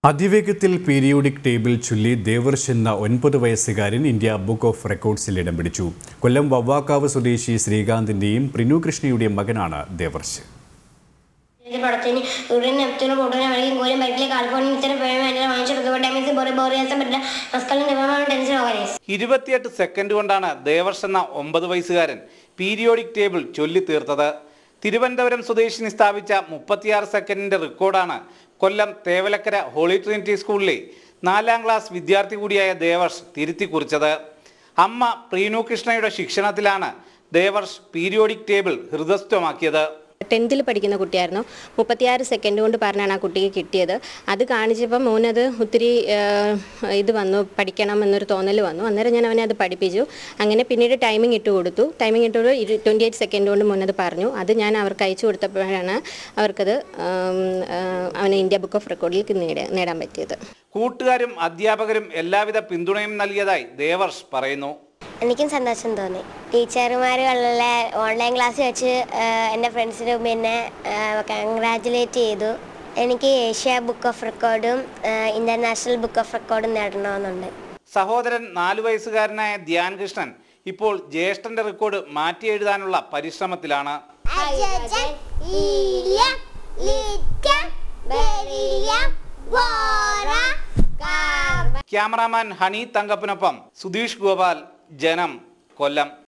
അതിവേഗത്തിൽ periodic table ചൊല്ലി ദേവർഷ് എന്ന ഒൻപത് വയസ്സുകാരൻ ഇന്ത്യ ബുക്ക് ഓഫ് റെക്കോർഡ്സിൽ ഇടം പിടിച്ചു കൊല്ലം വവ്വാക്കാവ് സ്വദേശി ശ്രീകാന്തിന്റെയും പ്രിനു കൃഷ്ണയുടെയും മകനാണ് ദേവർഷ് ഇതിന്റെ പടത്തിന് യൂറിൻ നെപ്റ്റൂൺ പ്ലൂട്ടോനെ വഴിയും കോലും ബൈക്കിലെ കാൽഫോണിൽ ഇത്തരം പേരും വേണ്ട വാങ്ങിച്ചെടുക്കുക ഡാമേജ് ബോറി ബോറിയാസം പറ്റില്ല മസ്കലിൻ ഡെവലപ്മെന്റ് ടെൻഷൻ ഓർഗനൈസ് ഇരുപത്തിയെട്ട് സെക്കൻഡ് കൊണ്ടാണ് ദേവർഷ് എന്ന ഒമ്പത് വയസ്സുകാരൻ പീരിയോഡിക് ടേബിൾ ചൊല്ലി തീർത്തത് തിരുവനന്തപുരം സ്വദേശിനി സ്ഥാപിച്ച മുപ്പത്തിയാറ് സെക്കൻഡിന്റെ റെക്കോർഡാണ് കൊല്ലം തേവലക്കര ഹോളി ട്രിനിറ്റി സ്കൂളിലെ നാലാം ക്ലാസ് വിദ്യാർത്ഥി കൂടിയായ ദേവർഷ് തിരുത്തി കുറിച്ചത് അമ്മ പ്രീനു കൃഷ്ണയുടെ ശിക്ഷണത്തിലാണ് ദേവർഷ് പീരിയോഡിക് ടേബിൾ ഹൃദയസ്ഥമാക്കിയത് ടെൻത്തിൽ പഠിക്കുന്ന കുട്ടിയായിരുന്നു മുപ്പത്തിയാറ് സെക്കൻഡ് കൊണ്ട് പറഞ്ഞാണ് ആ കുട്ടിക്ക് കിട്ടിയത് അത് കാണിച്ചപ്പോൾ മോനത് ഒത്തിരി ആ, ഇത് വന്നു പഠിക്കണം എന്നൊരു തോന്നൽ വന്നു അന്നേരം ഞാൻ അവനെ അത് പഠിപ്പിച്ചു അങ്ങനെ പിന്നീട് ടൈമിംഗ് ഇട്ട് കൊടുത്തു ടൈമിംഗ് ഇട്ട് കൊടുത്തു ട്വൻറ്റി എയ്റ്റ് സെക്കൻഡ് കൊണ്ട് മോനത് പറഞ്ഞു അത് ഞാൻ അവർക്ക് അയച്ചു കൊടുത്തപ്പോഴാണ് അവർക്കത് ആം, ആ, അവന് ഇന്ത്യ ബുക്ക് ഓഫ് റെക്കോർഡിൽ നേടാൻ നേടാൻ പറ്റിയത് കൂട്ടുകാരും അധ്യാപകരും എല്ലാവിധ പിന്തുണയും നൽകിയതായി ദേവർഷ് പറയുന്നു എനിക്കും സന്തോഷം തോന്നി ടീച്ചർമാരുകളിലെ ഓൺലൈൻ ക്ലാസ് വെച്ച് ആഹ്, എൻ്റെ ഫ്രണ്ട്സിന് മുമ്പ് എന്നെ കൺഗ്രാറ്റുലേറ്റ് ചെയ്തു എനിക്ക് ഏഷ്യ ബുക്ക് ഓഫ് റെക്കോർഡും ഇൻ്റർനാഷണൽ ബുക്ക് ഓഫ് റെക്കോർഡും നേടണമെന്നുണ്ട് സഹോദരൻ നാലു വയസ്സുകാരനായ ധ്യാൻ കൃഷ്ണൻ ഇപ്പോൾ ജ്യേഷ്ഠന്റെ റെക്കോർഡ് മാറ്റി എഴുതാനുള്ള പരിശ്രമത്തിലാണ് ക്യാമറാമാൻ ഹണി തങ്കപ്പനൊപ്പം സുധീഷ് ഗോപാൽ ജനം കൊല്ലം